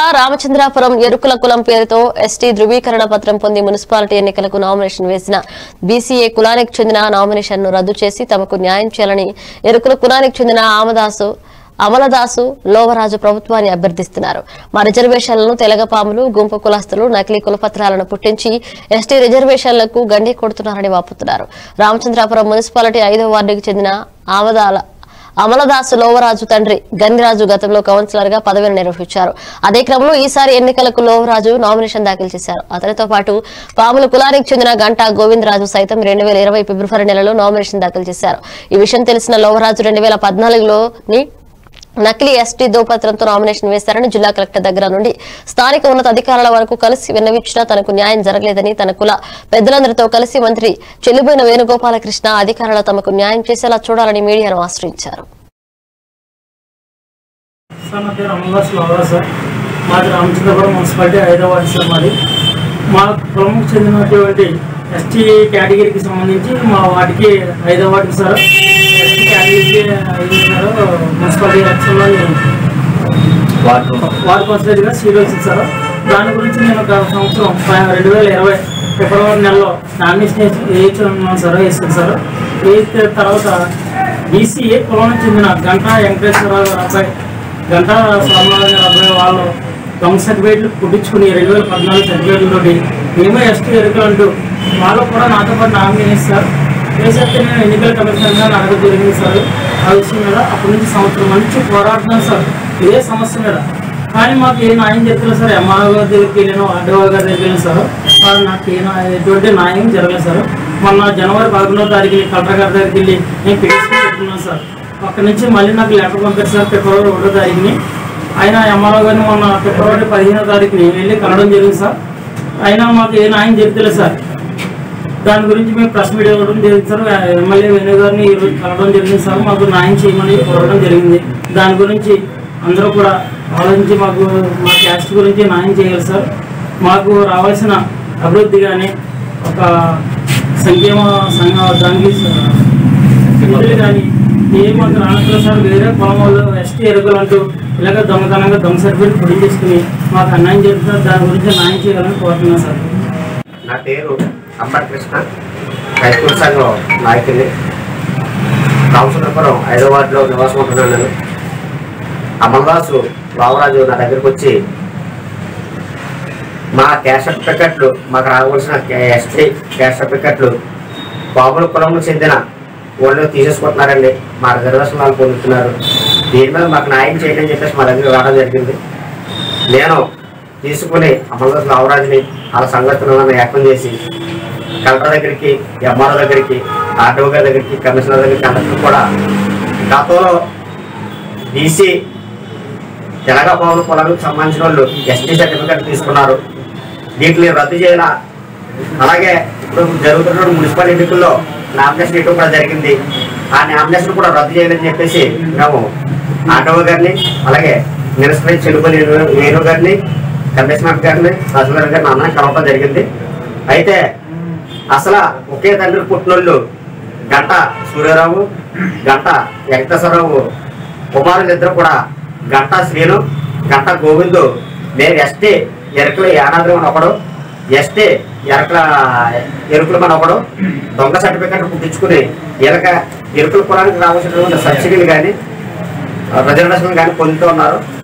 రామచంద్రాపురం ఎరుకుల కులం పేరుతో ఎస్టీ ధృవీకరణ పత్రం పొంది మున్సిపాలిటీ ఎన్నికలకు నామినేషన్ వేసిన బీసీఏ కులానికి చెందిన నామినేషన్ ను రద్దు చేసి తమకు న్యాయం చేయాలని ఎరుకుల కులానికి చెందిన ఆమదాసు అమలదాసు లోవరాజు ప్రభుత్వాన్ని అభ్యర్థిస్తున్నారు మా రిజర్వేషన్లను తెలగపాములు గుంపు కులస్తులు నకిలీ కులపత్రాలను పుట్టించి ఎస్టీ రిజర్వేషన్లకు గండి కొడుతున్నారని వాపుతున్నారు రామచంద్రాపురం మున్సిపాలిటీ ఐదో వార్డుకి చెందిన ఆమదాల అమలదాసు లోవరాజు తండ్రి గన్నిరాజు గతంలో కౌన్సిలర్ గా పదవిని నిర్వహించారు అదే క్రమంలో ఈసారి ఎన్నికలకు లోవరాజు నామినేషన్ దాఖలు చేశారు అతనితో పాటు పాముల కులానికి చెందిన గంటా గోవిందరాజు సైతం రెండు వేల ఇరవై ఫిబ్రవరి నెలలో నామినేషన్ దాఖలు చేశారు ఈ విషయం తెలిసిన లోవరాజు రెండు వేల పద్నాలుగులోని నకిలీ ఎస్టీ దోపత్రంతో నామినేషన్ వేశారని జిల్లా కలెక్టర్ దగ్గర నుండి స్థానిక ఉన్నత అధికారుల వరకు కలిసి విన్నవించినా తనకు న్యాయం జరగలేదని తన కుల పెద్దలందరితో కలిసి మంత్రి చెల్లిబోయిన వేణుగోపాలకృష్ణ అధికారులు తమకు న్యాయం చేసేలా చూడాలని మీడియాను ఆశ్రయించారు సార్ నా పేరు అమర్దాస్ లావరా సార్ మాది రామచంద్రపురం మున్సిపాలిటీ హైదరాబాద్ సార్ మాది మా కులంకు చెందినటువంటి ఎస్టీ కేటగిరీకి సంబంధించి మా వాటికి హైదరాబాద్కి సార్ ఎస్టీ కేటగిరీకి అయింది సార్ మున్సిపాలిటీ ఎలక్షన్లో నేను వార్డు కౌన్సిలర్గా సీట్ వచ్చింది సార్ దాని గురించి నేను ఒక సంవత్సరం ప- రెండు వేల ఇరవై ఫిబ్రవరి నెలలో నామినేషన్ వేయించి ఉన్నాను సార్ వేసాను సార్ వేసిన తర్వాత బీసీఏ కులానికి చెందిన గంటా వెంకటేశ్వరరావు గారి అబ్బాయి గంటా సోమవారం గారి అబ్బాయి వాళ్ళు దొంగ సర్టిఫికేట్లు పుట్టించుకుని రెండు వేల పద్నాలుగు సర్టిఫికేట్లతోటి మేమే ఎస్టీ ఎరుకలు అంటూ వాళ్ళు కూడా నాతో పాటు నామినేషన్ సార్ వేసేస్తే నేను ఎన్నికల కమిషన్గా అడగ జరిగింది సార్ ఆ విషయం మీద అప్పటి నుంచి సంవత్సరం నుంచి పోరాడుతున్నాను సార్ ఇదే సమస్య మీద కానీ మాకు ఏ న్యాయం చెప్తలేదు సార్ ఎంఆర్ఓ గారి దగ్గరికి వెళ్ళాను ఆర్డీఓ గారి దగ్గరికి వెళ్ళాను సార్ వాళ్ళు నాకు ఏ న్యాయం- ఎటువంటి న్యాయం జరగలేదు సార్ మొన్న జనవరి పదకొండవ తారీఖుని కలెక్టర్ గారి దగ్గరికి వెళ్ళి నేను పిటిషన్ పెట్టుకున్నాను సార్ అక్కడి నుంచి మళ్ళీ నాకు లెటర్ పంపారు సార్ ఫిబ్రవరి ఒకటో తారీఖుని ఆయన ఎంఆర్ఓ గారిని మొన్న ఫిబ్రవరి పదిహేనో తారీఖుని వెళ్ళి కలవడం జరిగింది సార్ అయినా మాకు ఏ న్యాయం చెప్తలేదు సార్ దాని గురించి మేము ప్రెస్ మీట్ ఇవ్వడం జరిగింది సార్ ఎమ్మెల్యే వేణు గారిని ఈ రోజు కలవడం జరిగింది సార్ మాకు న్యాయం చేయమని కోరడం జరిగింది దాని గురించి అందరూ కూడా ఆలోచించి మాకు మా క్యాస్ట్ గురించి న్యాయం చేయాలి సార్ మాకు రావాల్సిన అభివృద్ధి కానీ ఒక సంక్షేమ సంఘ దానికి నిధులు కానీ ఏ మాకు రానట్లేదు సార్ వేరే పొలం వాళ్ళు ఎస్టీ ఎరుకలు అంటూ ఇలాగ దొంగతనంగా దొంగ సర్టిఫికేట్ పొడి చేసుకుని మాకు అన్యాయం జరుగుతుంది దాని గురించి న్యాయం చేయాలని కోరుతున్నాను సార్ నా పేరు అంబర్ కృష్ణ హై స్కూల్ సంఘం నాయకుడిని రామచంద్రపురం హైదరాబాద్లో నివాసం ఉంటున్నాను నేను అమర్దాసు రామరాజు నా దగ్గరికి వచ్చి మా క్యాష్ సర్టిఫికెట్లు మాకు రావాల్సిన ఎస్టీ క్యాష్ సర్టిఫికెట్లు బాబుల కులంకు చెందిన వాళ్ళు తీసేసుకుంటున్నారండి మా రిజర్వేషన్ వాళ్ళు పొందుతున్నారు దీని మీద మాకు న్యాయం చేయండి అని చెప్పేసి మా దగ్గర రావడం జరిగింది నేను తీసుకుని అమర్దాస్ రామరాజుని వాళ్ళ సంగతులను ఏకం చేసి కలెక్టర్ దగ్గరికి ఎంఆర్ఓ దగ్గరికి ఆర్డీఓ గారి దగ్గరికి కమిషనర్ దగ్గరికి అందరికీ కూడా గతంలో బీసీ తెలంగాణ పౌర పొలాలకు సంబంధించిన వాళ్ళు ఎస్టీ సర్టిఫికేట్ తీసుకున్నారు వీటిని రద్దు చేయాల అలాగే ఇప్పుడు జరుగుతున్న మున్సిపల్ ఎన్నికల్లో నామినేషన్ ఇవ్వడం కూడా జరిగింది ఆ నామినేషన్ కూడా రద్దు చేయాలని చెప్పేసి మేము ఆటో గారిని అలాగే మినిస్టర్ చెలుపల్లి వేణు గారిని కమిషనర్ గారిని తహసీల్దార్ గారిని అందరం కలవడం జరిగింది అయితే అసలు ఒకే తండ్రి పుట్టినోళ్ళు గంట సూర్యారావు గంట వెంకటేశ్వరరావు కుమారులు ఇద్దరు కూడా గంట శ్రీను గంట గోవిందు నేను ఎస్టీ ఎరకల యానాద్రి అని ఒకడు ఎస్టీ ఎరకల ఎరుకుల మన ఒకడు దొంగ సర్టిఫికెట్ పుట్టించుకుని ఎరక ఎరుకుల కులానికి రావాల్సినటువంటి సబ్సిడీలు కానీ రిజర్వేషన్ కానీ పొందుతూ ఉన్నారు